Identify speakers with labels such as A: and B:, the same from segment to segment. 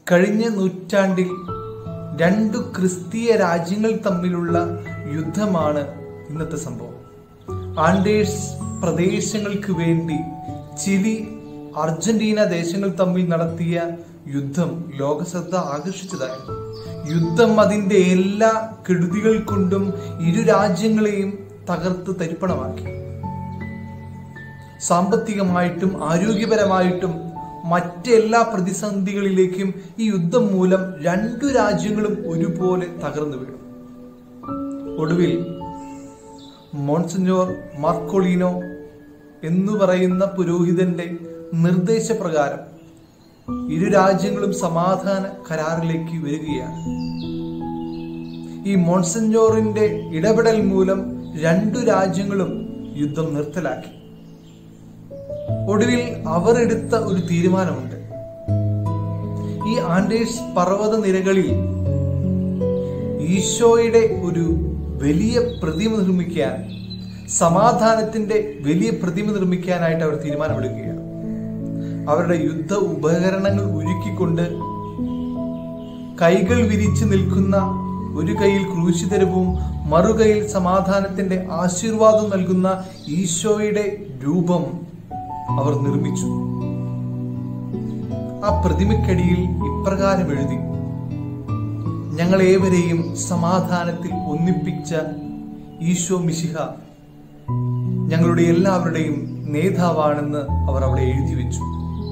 A: കഴിഞ്ഞ നൂറ്റാണ്ടിൽ രണ്ടു ക്രിസ്തീയ രാജ്യങ്ങൾ തമ്മിലുള്ള യുദ്ധമാണ് ഇന്നത്തെ സംഭവം ആൻഡേഴ്സ് പ്രദേശങ്ങൾക്ക് വേണ്ടി ചിലി അർജന്റീന ദേശങ്ങൾ തമ്മിൽ നടത്തിയ യുദ്ധം ലോകശ്രദ്ധ ആകർഷിച്ചതായിരുന്നു യുദ്ധം അതിന്റെ എല്ലാ കെടുതികൾ കൊണ്ടും ഇരു രാജ്യങ്ങളെയും തകർത്ത് തരിപ്പണമാക്കി സാമ്പത്തികമായിട്ടും ആരോഗ്യപരമായിട്ടും മറ്റെല്ലാ പ്രതിസന്ധികളിലേക്കും ഈ യുദ്ധം മൂലം രണ്ടു രാജ്യങ്ങളും ഒരുപോലെ തകർന്നു വീണു ഒടുവിൽ മോൺസിഞ്ഞോർ മാർക്കോളിനോ എന്നു പറയുന്ന പുരോഹിതന്റെ നിർദ്ദേശപ്രകാരം ഇരു രാജ്യങ്ങളും സമാധാന കരാറിലേക്ക് വരികയാണ് ഈ മോൺസെഞ്ചോറിന്റെ ഇടപെടൽ മൂലം രണ്ടു രാജ്യങ്ങളും യുദ്ധം നിർത്തലാക്കി ഒടുവിൽ അവർ എടുത്ത ഒരു തീരുമാനമുണ്ട് ഈ ആൻഡേഴ്സ് പർവ്വത നിരകളിൽ ഈശോയുടെ ഒരു വലിയ പ്രതിമ നിർമ്മിക്കാൻ സമാധാനത്തിന്റെ വലിയ പ്രതിമ നിർമ്മിക്കാനായിട്ട് അവർ തീരുമാനമെടുക്കുകയാണ് അവരുടെ യുദ്ധ ഉപകരണങ്ങൾ ഒരുക്കിക്കൊണ്ട് കൈകൾ വിരിച്ചു നിൽക്കുന്ന ഒരു കൈയിൽ ക്രൂശിതരവും മറുകൈയിൽ സമാധാനത്തിന്റെ ആശീർവാദം നൽകുന്ന ഈശോയുടെ രൂപം അവർ നിർമ്മിച്ചു ആ പ്രതിമയ്ക്കടിയിൽ ഇപ്രകാരം എഴുതി ഞങ്ങൾ ഏവരെയും സമാധാനത്തിൽ ഒന്നിപ്പിച്ച ഈശോ മിശിഹ ഞങ്ങളുടെ എല്ലാവരുടെയും നേതാവാണെന്ന് അവർ അവിടെ എഴുതി വെച്ചു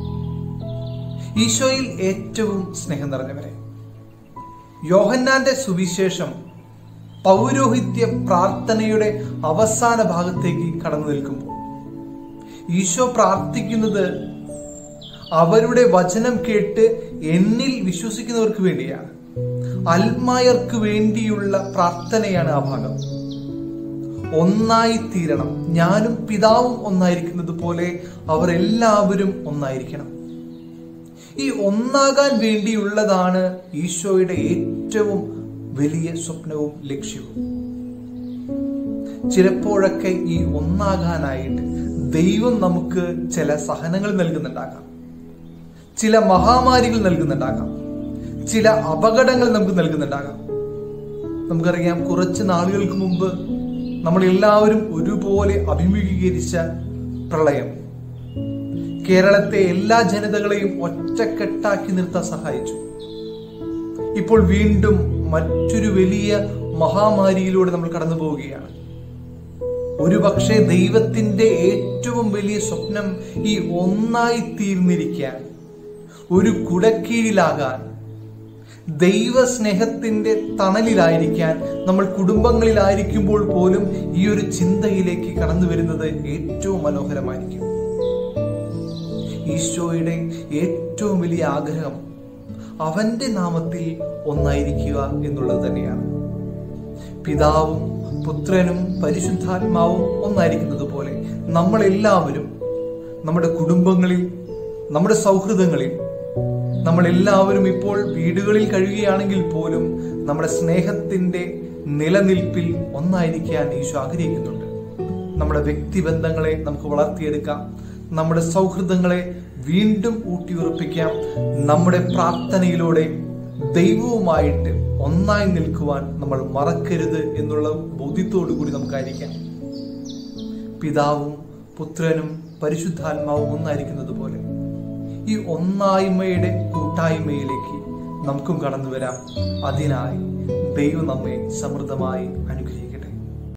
A: ഈശോയിൽ ഏറ്റവും സ്നേഹം നിറഞ്ഞവരെ യോഹന്നാന്റെ സുവിശേഷം പൗരോഹിത്യ പ്രാർത്ഥനയുടെ അവസാന ഭാഗത്തേക്ക് കടന്നു നിൽക്കുമ്പോൾ ഈശോ പ്രാർത്ഥിക്കുന്നത് അവരുടെ വചനം കേട്ട് എന്നിൽ വിശ്വസിക്കുന്നവർക്ക് വേണ്ടിയാണ് അൽമായർക്ക് വേണ്ടിയുള്ള പ്രാർത്ഥനയാണ് ആ ഭാഗം ഒന്നായി തീരണം ഞാനും പിതാവും ഒന്നായിരിക്കുന്നത് പോലെ അവർ എല്ലാവരും ഒന്നായിരിക്കണം ഈ ഒന്നാകാൻ വേണ്ടിയുള്ളതാണ് ഈശോയുടെ ഏറ്റവും വലിയ സ്വപ്നവും ലക്ഷ്യവും ചിലപ്പോഴൊക്കെ ഈ ഒന്നാകാനായിട്ട് ദൈവം നമുക്ക് ചില സഹനങ്ങൾ നൽകുന്നുണ്ടാകാം ചില മഹാമാരികൾ നൽകുന്നുണ്ടാകാം ചില അപകടങ്ങൾ നമുക്ക് നൽകുന്നുണ്ടാകാം നമുക്കറിയാം കുറച്ച് നാളുകൾക്ക് മുമ്പ് നമ്മൾ എല്ലാവരും ഒരുപോലെ അഭിമുഖീകരിച്ച പ്രളയം കേരളത്തെ എല്ലാ ജനതകളെയും ഒറ്റക്കെട്ടാക്കി നിർത്താൻ സഹായിച്ചു ഇപ്പോൾ വീണ്ടും മറ്റൊരു വലിയ മഹാമാരിയിലൂടെ നമ്മൾ കടന്നു പോവുകയാണ് ഒരുപക്ഷെ ദൈവത്തിന്റെ ഏറ്റവും വലിയ സ്വപ്നം ഈ ഒന്നായി തീർന്നിരിക്കാൻ ഒരു കുടക്കീഴിലാകാൻ ദൈവസ്നേഹത്തിന്റെ തണലിലായിരിക്കാൻ നമ്മൾ കുടുംബങ്ങളിലായിരിക്കുമ്പോൾ പോലും ഈ ഒരു ചിന്തയിലേക്ക് കടന്നു വരുന്നത് ഏറ്റവും മനോഹരമായിരിക്കും ഈശോയുടെ ഏറ്റവും വലിയ ആഗ്രഹം അവന്റെ നാമത്തിൽ ഒന്നായിരിക്കുക എന്നുള്ളത് തന്നെയാണ് പിതാവും പുത്രനും പരിശുദ്ധാത്മാവും ഒന്നായിരിക്കുന്നത് പോലെ നമ്മളെല്ലാവരും നമ്മുടെ കുടുംബങ്ങളിൽ നമ്മുടെ സൗഹൃദങ്ങളിൽ നമ്മളെല്ലാവരും ഇപ്പോൾ വീടുകളിൽ കഴിയുകയാണെങ്കിൽ പോലും നമ്മുടെ സ്നേഹത്തിന്റെ നിലനിൽപ്പിൽ ഒന്നായിരിക്കാൻ ഈശോ ആഗ്രഹിക്കുന്നുണ്ട് നമ്മുടെ വ്യക്തിബന്ധങ്ങളെ നമുക്ക് വളർത്തിയെടുക്കാം നമ്മുടെ സൗഹൃദങ്ങളെ വീണ്ടും ഊട്ടിയുറപ്പിക്കാം നമ്മുടെ പ്രാർത്ഥനയിലൂടെ ദൈവവുമായിട്ട് ഒന്നായി നിൽക്കുവാൻ നമ്മൾ മറക്കരുത് എന്നുള്ള ബോധ്യത്തോടു കൂടി നമുക്കായിരിക്കാം പിതാവും പുത്രനും പരിശുദ്ധാത്മാവും ഒന്നായിരിക്കുന്നത് പോലെ ഈ ഒന്നായ്മയുടെ കൂട്ടായ്മയിലേക്ക് നമുക്കും കടന്നു വരാം അതിനായി ദൈവം നമ്മെ സമൃദ്ധമായി അനുഗ്രഹിക്കും